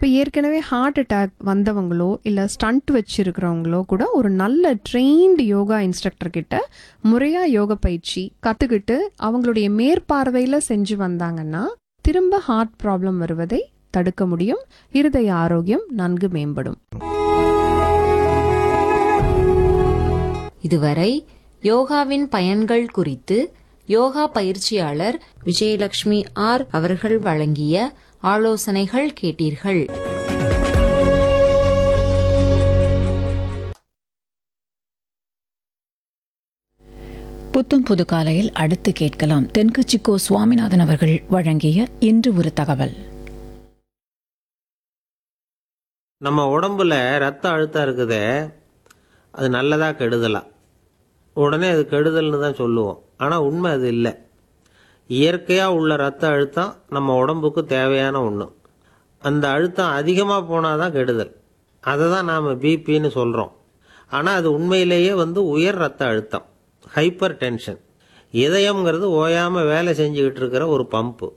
இப்போ ஏற்கனவே heart attack வந்தவங்களோ இல்லை ஸ்டண்ட் வச்சிருக்கிறவங்களோ கூட ஒரு நல்ல ட்ரெயின்டு யோகா இன்ஸ்ட்ரக்டர் கிட்ட முறையாக யோக பயிற்சி கற்றுக்கிட்டு அவங்களுடைய மேற்பார்வையில் செஞ்சு வந்தாங்கன்னா திரும்ப ஹார்ட் ப்ராப்ளம் வருவதை தடுக்க முடியும் இருதய ஆரோக்கியம் நன்கு மேம்படும் இதுவரை யோகாவின் பயன்கள் குறித்து யோகா பயிற்சியாளர் விஜயலட்சுமி ஆர் அவர்கள் வழங்கிய ஆலோசனைகள் கேட்டீர்கள் புத்தம் புது காலையில் அடுத்து கேட்கலாம் தென்கட்சிக்கோ சுவாமிநாதன் அவர்கள் வழங்கிய இன்று ஒரு தகவல் நம்ம உடம்புல ரத்த அழுத்தம் இருக்குதே அது நல்லதா கெடுதலா உடனே அது கெடுதல்னு தான் சொல்லுவோம் ஆனால் உண்மை அது இல்லை இயற்கையாக உள்ள ரத்த அழுத்தம் நம்ம உடம்புக்கு தேவையான ஒன்று அந்த அழுத்தம் அதிகமாக போனால் தான் கெடுதல் அதை தான் நாம் பிபின்னு சொல்கிறோம் ஆனால் அது உண்மையிலேயே வந்து உயர் ரத்த அழுத்தம் ஹைப்பர் டென்ஷன் இதயம்ங்கிறது ஓயாமல் வேலை செஞ்சுக்கிட்டு இருக்கிற ஒரு பம்பு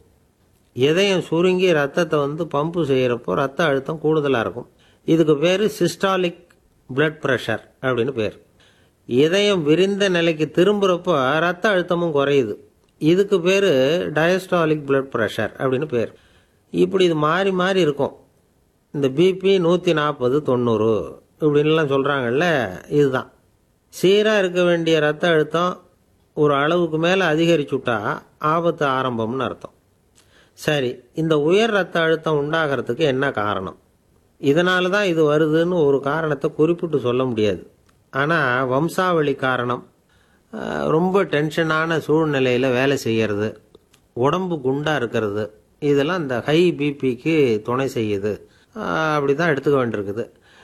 இதயம் சுருங்கி ரத்தத்தை வந்து பம்பு செய்கிறப்போ ரத்த அழுத்தம் கூடுதலாக இருக்கும் இதுக்கு பேர் சிஸ்டாலிக் blood ப்ரெஷர் அப்படின்னு பேர் இதயம் விரிந்த நிலைக்கு திரும்புகிறப்போ ரத்த அழுத்தமும் குறையுது இதுக்கு பேர் டயஸ்டாலிக் blood ப்ரெஷர் அப்படின்னு பேர் இப்படி இது மாறி மாறி இருக்கும் இந்த பிபி நூற்றி நாற்பது தொண்ணூறு இப்படின்லாம் சொல்கிறாங்கல்ல இதுதான் சீராக இருக்க வேண்டிய ரத்த அழுத்தம் ஒரு அளவுக்கு மேலே அதிகரிச்சுட்டா ஆபத்து ஆரம்பம்னு அர்த்தம் சரி இந்த உயர் ரத்த அழுத்தம் உண்டாகிறதுக்கு என்ன காரணம் இதனால தான் இது வருதுன்னு ஒரு காரணத்தை குறிப்பிட்டு சொல்ல முடியாது ஆனால் வம்சாவளி காரணம் ஆஹ், ரொம்ப டென்ஷனான சூழ்நிலையில் வேலை செய்யறது உடம்பு குண்டாக இருக்கிறது இதெல்லாம் இந்த ஹை பிபிக்கு துணை செய்யுது அப்படி தான் எடுத்துக்க வேண்டியிருக்குது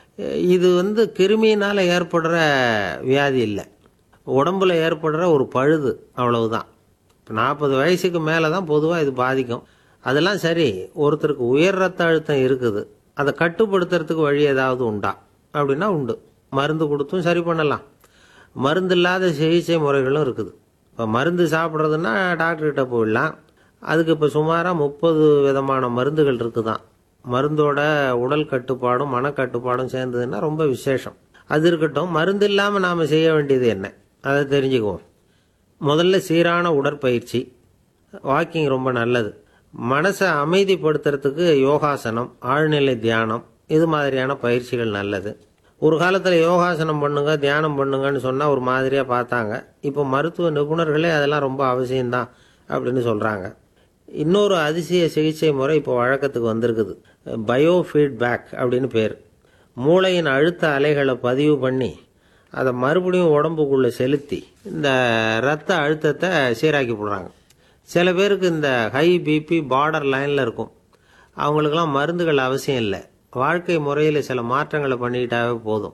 இது வந்து கிருமியினால் ஏற்படுற வியாதி இல்லை உடம்புல ஏற்படுற ஒரு பழுது அவ்வளவுதான் இப்போ நாற்பது வயசுக்கு மேலே தான் பொதுவாக இது பாதிக்கும் அதெல்லாம் சரி ஒருத்தருக்கு உயர் ரத்த அழுத்தம் இருக்குது அதை கட்டுப்படுத்துறதுக்கு வழி ஏதாவது உண்டா அப்படின்னா உண்டு மருந்து கொடுத்தும் சரி பண்ணலாம் மருந்து இல்லாத சிகிச்சை முறைகளும் இருக்குது இப்போ மருந்து சாப்பிட்றதுன்னா டாக்டர்கிட்ட போயிடலாம் அதுக்கு இப்போ சுமாராக முப்பது விதமான மருந்துகள் இருக்குதான் மருந்தோட உடல் கட்டுப்பாடும் மனக்கட்டுப்பாடும் சேர்ந்ததுன்னா ரொம்ப விசேஷம் அது இருக்கட்டும் மருந்து இல்லாமல் நாம் செய்ய வேண்டியது என்ன அதை தெரிஞ்சுக்குவோம் முதல்ல சீரான உடற்பயிற்சி வாக்கிங் ரொம்ப நல்லது மனசை அமைதிப்படுத்துறதுக்கு யோகாசனம் ஆழ்நிலை தியானம் இது மாதிரியான பயிற்சிகள் நல்லது ஒரு காலத்தில் யோகாசனம் பண்ணுங்க தியானம் பண்ணுங்கன்னு சொன்னால் ஒரு மாதிரியாக பார்த்தாங்க இப்போ மருத்துவ நிபுணர்களே அதெல்லாம் ரொம்ப அவசியம்தான் அப்படின்னு சொல்கிறாங்க இன்னொரு அதிசய சிகிச்சை முறை இப்போ வழக்கத்துக்கு வந்திருக்குது பயோ ஃபீட்பேக் அப்படின்னு பேர் மூளையின் அழுத்த அலைகளை பதிவு பண்ணி அதை மறுபடியும் உடம்புக்குள்ளே செலுத்தி இந்த ரத்த அழுத்தத்தை சீராக்கி போடுறாங்க சில பேருக்கு இந்த ஹை பிபி பார்டர் லைனில் இருக்கும் அவங்களுக்கெல்லாம் மருந்துகள் அவசியம் இல்லை வாழ்க்கை முறையில் சில மாற்றங்களை பண்ணிக்கிட்டாவே போதும்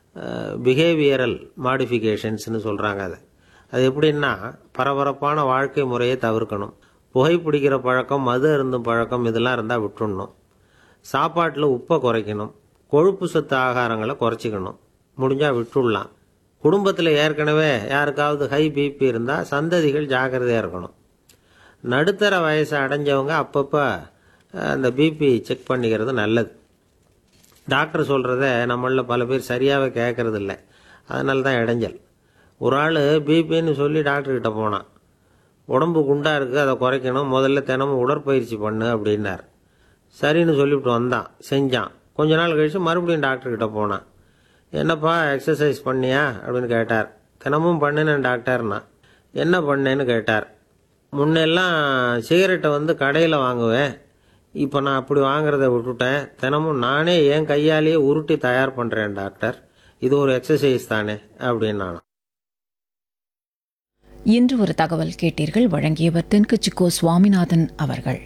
பிஹேவியரல் மாடிஃபிகேஷன்ஸ்னு சொல்கிறாங்க அதை அது எப்படின்னா பரபரப்பான வாழ்க்கை முறையை தவிர்க்கணும் புகைப்பிடிக்கிற பழக்கம் மது அருந்தும் பழக்கம் இதெல்லாம் இருந்தால் விட்டுடணும் சாப்பாட்டில் உப்பை குறைக்கணும் கொழுப்பு சத்து ஆகாரங்களை குறைச்சிக்கணும் முடிஞ்சால் விட்டுடலாம் குடும்பத்தில் ஏற்கனவே யாருக்காவது ஹை பிபி இருந்தால் சந்ததிகள் ஜாக்கிரதையாக இருக்கணும் நடுத்தர வயசை அடைஞ்சவங்க அப்பப்போ அஹ், அந்த பிபி செக் பண்ணிக்கிறது நல்லது டாக்டர் சொல்கிறத நம்மளில் பல பேர் சரியாகவே கேட்கறது இல்லை அதனால தான் இடைஞ்சல் ஒரு ஆள் பிபின்னு சொல்லி டாக்டர்கிட்ட போனான் உடம்பு குண்டாக இருக்குது அதை குறைக்கணும் முதல்ல தினமும் உடற்பயிற்சி பண்ணு அப்படின்னார் சரின்னு சொல்லிவிட்டு வந்தான் செஞ்சான் கொஞ்ச நாள் கழிச்சு மறுபடியும் டாக்டர்கிட்ட போனான் என்னப்பா எக்ஸசைஸ் பண்ணியா அப்படின்னு கேட்டார் தினமும் பண்ணினேன் டாக்டர்னா என்ன பண்ணேன்னு கேட்டார் முன்னெல்லாம் சிகரெட்டை வந்து கடையில் வாங்குவேன் இப்போ நான் அப்படி வாங்குறத விட்டுட்டேன் தினமும் நானே என் கையாலேயே உருட்டி தயார் பண்ணுறேன் டாக்டர் இது ஒரு எக்ஸசைஸ் தானே அப்படின்னு நானும் இன்று ஒரு தகவல் கேட்டீர்கள் வழங்கியவர் தென்கட்சிக்கோ சுவாமிநாதன் அவர்கள்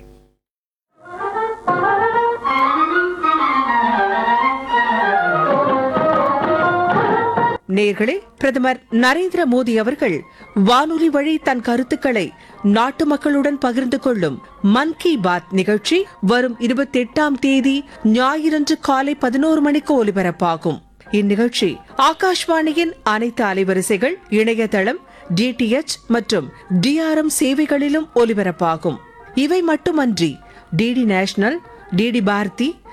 நேர்களே பிரதமர் நரேந்திர மோடி அவர்கள் வானொலி வழி தன் கருத்துக்களை நாட்டு மக்களுடன் பகிர்ந்து கொள்ளும் மன் கி பாத் நிகழ்ச்சி வரும் இருபத்தி எட்டாம் தேதி ஞாயிறன்று காலை பதினோரு மணிக்கு ஒலிபரப்பாகும் இந்நிகழ்ச்சி ஆகாஷ்வாணியின் அனைத்து அலைவரிசைகள் இணையதளம் டிடிஎச் மற்றும் டிஆர்எம் சேவைகளிலும் ஒலிபரப்பாகும் இவை மட்டுமன்றி டிடி நேஷனல் டிடி பாரதி